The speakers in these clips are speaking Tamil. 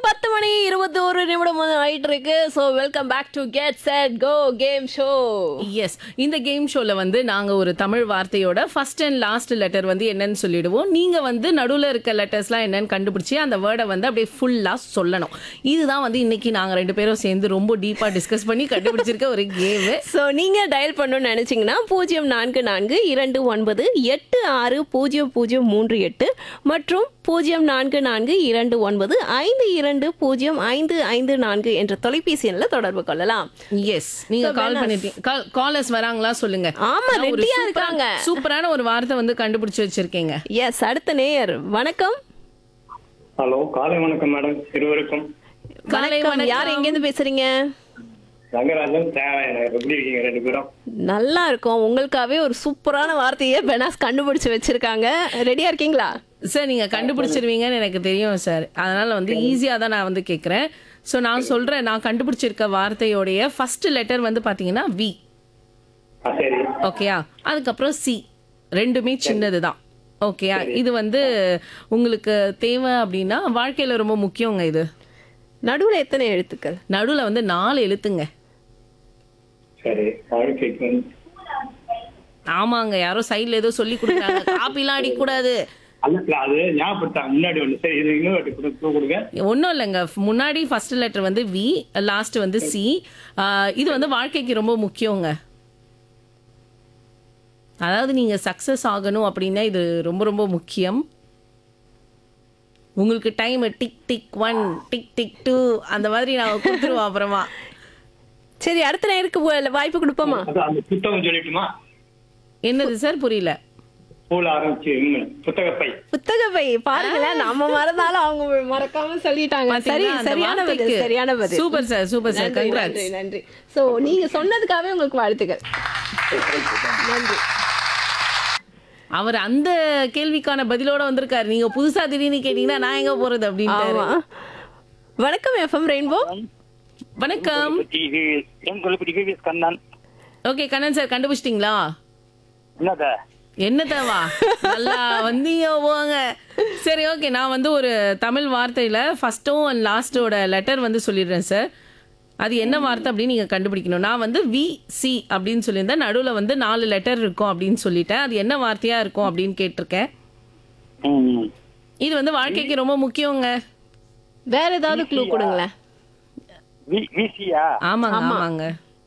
பத்து மணி இருபத்தி ஒரு நிமிடம் வந்து ஆயிட்டு இருக்கு so welcome back to get set go game show yes இந்த கேம் ஷோல வந்து நாங்க ஒரு தமிழ் வார்த்தையோட ஃபர்ஸ்ட் அண்ட் லாஸ்ட் லெட்டர் வந்து என்னன்னு சொல்லிடுவோம் நீங்க வந்து நடுவுல இருக்க லெட்டர்ஸ்லாம் என்னன்னு கண்டுபிடிச்சி அந்த வேர்டை வந்து அப்படியே ஃபுல்லா சொல்லணும் இதுதான் வந்து இன்னைக்கு நாங்க ரெண்டு பேரும் சேர்ந்து ரொம்ப டீப்பா டிஸ்கஸ் பண்ணி கண்டுபிடிச்சிருக்க ஒரு கேம் ஸோ நீங்க டயல் பண்ணணும்னு நினைச்சீங்கன்னா பூஜ்ஜியம் நான்கு நான்கு இரண்டு ஒன்பது எட்டு ஆறு பூஜ்ஜியம் பூஜ்ஜியம் மூன்று எட்டு மற்றும் பூஜ்ஜியம் நான்கு நான்கு இரண்டு ஒன்பது ஐந்து இரண்டு பூஜ்ஜியம் ஐந்து ஐந்து நான்கு என்ற தொலைபேசி எண்ணில் தொடர்பு கொள்ளலாம் எஸ் நீங்க கால் பண்ணிட்டீங்க காலர்ஸ் வராங்களா சொல்லுங்க ஆமா, நான் ஒரு ரெடியா சூப்பரா- இருக்காங்க. சூப்பரான ஒரு வார்த்தை வந்து கண்டுபிடிச்சு வச்சிருக்கீங்க எஸ் அடுத்த நேயர் வணக்கம் ஹலோ காலை வணக்கம் மேடம் இருவருக்கும் காலை வணக்கம் வணக்கம். யார் எங்கேருந்து பேசுறீங்க ரங்கராஜன் தேவையான எப்படி இருக்கீங்க ரெண்டு பேரும் நல்லா இருக்கும் உங்களுக்காகவே ஒரு சூப்பரான வார்த்தையை பெனாஸ் கண்டுபிடிச்சு வச்சிருக்காங்க ரெடியா இருக்கீங்களா சார் நீங்க கண்டுபிடிச்சிருவீங்கன்னு எனக்கு தெரியும் சார் அதனால வந்து ஈஸியா தான் நான் வந்து கேட்குறேன் ஸோ நான் சொல்றேன் நான் கண்டுபிடிச்சிருக்க வார்த்தையோடைய ஃபர்ஸ்ட் லெட்டர் வந்து பாத்தீங்கன்னா வி ஆ சரி ஓகேயா அதுக்கப்புறம் சி ரெண்டுமே சின்னது தான் ஓகேயா இது வந்து உங்களுக்கு தேவை அப்படின்னா வாழ்க்கையில ரொம்ப முக்கியங்க இது நடுவுல எத்தனை எழுத்துக்கள் நடுவுல வந்து நாலு எழுத்துங்க சரி வாழ்க்கைக்கு வந்து ஆமாங்க யாரோ சைடுல ஏதோ சொல்லி கொடுக்குறாங்க காப்பிலாம் அடிக்கக்கூடாது அல்ல இல்ல, அது ஞாபகப்படுத்தாங்க முன்னாடி ஒண்ணு சரி இது இன்னும் வாட்டி கொடு- கொடு- கொடுங்க ஒன்றும் இல்லைங்க முன்னாடி ஃபர்ஸ்ட் லெட்டர் வந்து வி லாஸ்ட் வந்து சி இது வந்து வாழ்க்கைக்கு ரொம்ப முக்கியங்க அதாவது நீங்க சக்சஸ் ஆகணும் அப்படின்னா இது ரொம்ப ரொம்ப முக்கியம் உங்களுக்கு time tick tick one tick tick two அந்த மாதிரி நான் கொடுத்துருவோம் அப்புறமா சரி அடுத்த நேருக்கு வ- வாய்ப்பு கொடுப்போமா அது அந்த புத்தகம் சொல்லிட்டுமா என்னது சார் புரியல ஸ்கூல் ஆரம்பிச்சு இன்னும் புத்தக பை புத்தக பை பாருங்களேன் நம்ம மறந்தாலும் அவங்க மறக்காம சொல்லிட்டாங்க சரி பாத்தீங்களா, அந்த சரியான பதில் வார்த்தைக்கு. சரியான பதில் சூப்பர் சார் சூப்பர் சார் நன்றி கங்க்ராட்ஸ் நன்றி நன்றி சோ நீங்க சொன்னதுக்காகவே உங்களுக்கு வாழ்த்துக்கள் நன்றி அவர் அந்த கேள்விக்கான பதிலோட வந்திருக்காரு நீங்க புதுசா திடீர்னு கேட்டீங்கன்னா நான் எங்க போறது அப்படின்ட்டு ஆமா வணக்கம் எஃப்எம் ரெயின்போ வணக்கம் உங்களுக்கு TVS Kannan okay Kannan sir கண்டுபிடிச்சிட்டிங்களா என்னத என்னத்தவா நல்லா வந்தீங்க போங்க சரி ஓகே நான் வந்து ஒரு தமிழ் வார்த்தையில ஃபர்ஸ்ட்டும் அண்ட் லாஸ்டோட லெட்டர் வந்து சொல்லிடுறேன் சார் அது என்ன வார்த்தை அப்படின்னு நீங்க கண்டுபிடிக்கணும் நான் வந்து வி சி அப்படின்னு சொல்லியிருந்தேன் நடுவில் வந்து நாலு லெட்டர் இருக்கும் அப்படின்னு சொல்லிட்டேன் அது என்ன வார்த்தையா இருக்கும் அப்படின்னு கேட்டிருக்கேன் இது வந்து வாழ்க்கைக்கு ரொம்ப முக்கியங்க வேற ஏதாவது க்ளூ கொடுங்களேன் விசியா ஆமாங்க ஆமாங்க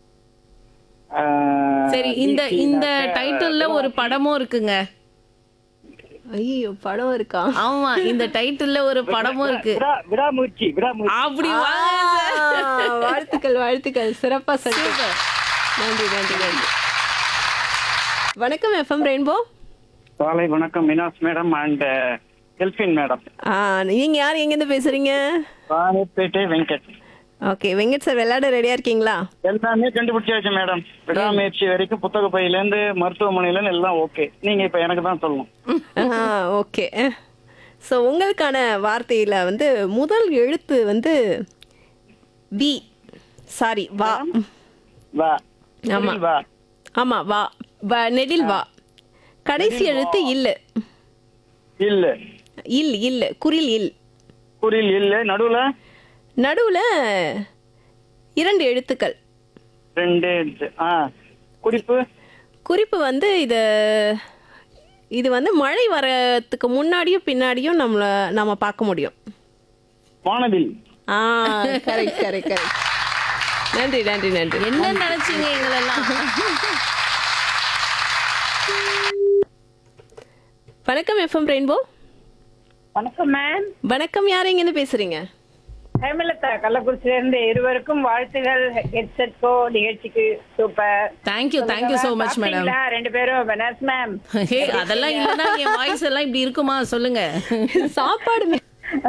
சரி இந்த இந்த டைட்டில்ல ஒரு படமும் இருக்குங்க ஐயோ படம் இருக்கா ஆமா இந்த டைட்டில்ல ஒரு படமும் இருக்கு விடாமுயற்சி விடாமுயற்சி அப்படி வாங்க சார். ஆ, வாழ்த்துக்கள் வாழ்த்துக்கள் சிறப்பா சொல்லுங்க நன்றி நன்றி நன்றி வணக்கம் எஃப்எம் ரெயின்போ காலை வணக்கம் Minas madam and Elbin madam ஆ நீங்க யார் எங்கேருந்து பேசுறீங்க ராணிப்பேட்டை வெங்கட் ஓகே வெங்கட் சார் விளையாட ரெடியா இருக்கீங்களா எல்லாமே கண்டுபிடிச்சாச்சு மேடம் விடாமுயற்சி வரைக்கும் புத்தக பையில இருந்து மருத்துவமனையில இருந்து எல்லாம் ஓகே நீங்க இப்ப எனக்கு தான் சொல்லணும் ஓகே ஸோ உங்களுக்கான வார்த்தையில வந்து முதல் எழுத்து வந்து வி சாரி வா வா ஆமா. வா ஆமா வா வ நெடில் வா கடைசி எழுத்து இல்ல இல்ல இல் இல்ல குரில் இல் குரில் இல்ல நடுவுல நடுவுல இரண்டு எழுத்துக்கள் ரெண்டு எழுத்து. ஆ குறிப்பு குறிப்பு வந்து இது இது வந்து மழை வரத்துக்கு முன்னாடியும் பின்னாடியும் நம்மள நம்ம பார்க்க முடியும் வானவில் ஆ கரெக்ட் கரெக்ட் கரெக்ட் நன்றி நன்றி நன்றி என்ன நினைச்சீங்க எங்களெல்லாம் வணக்கம் எஃப்எம் ரெயின்போ வணக்கம் மேம் வணக்கம் யார் எங்கேருந்து பேசுறீங்க ஹேமலதா கள்ளக்குறிச்சியில இருந்து இருவருக்கும் வாழ்த்துகள் ஹெட்செட் கோ நிகழ்ச்சிக்கு super thank you thank you so much madam சாப்பிட்டீங்களா? ரெண்டு பேரும் பெனாஸ் மேம் ஹே அதெல்லாம் இல்லைன்னா என் வாய்ஸ் எல்லாம் இப்படி இருக்குமா சொல்லுங்க சாப்பாடு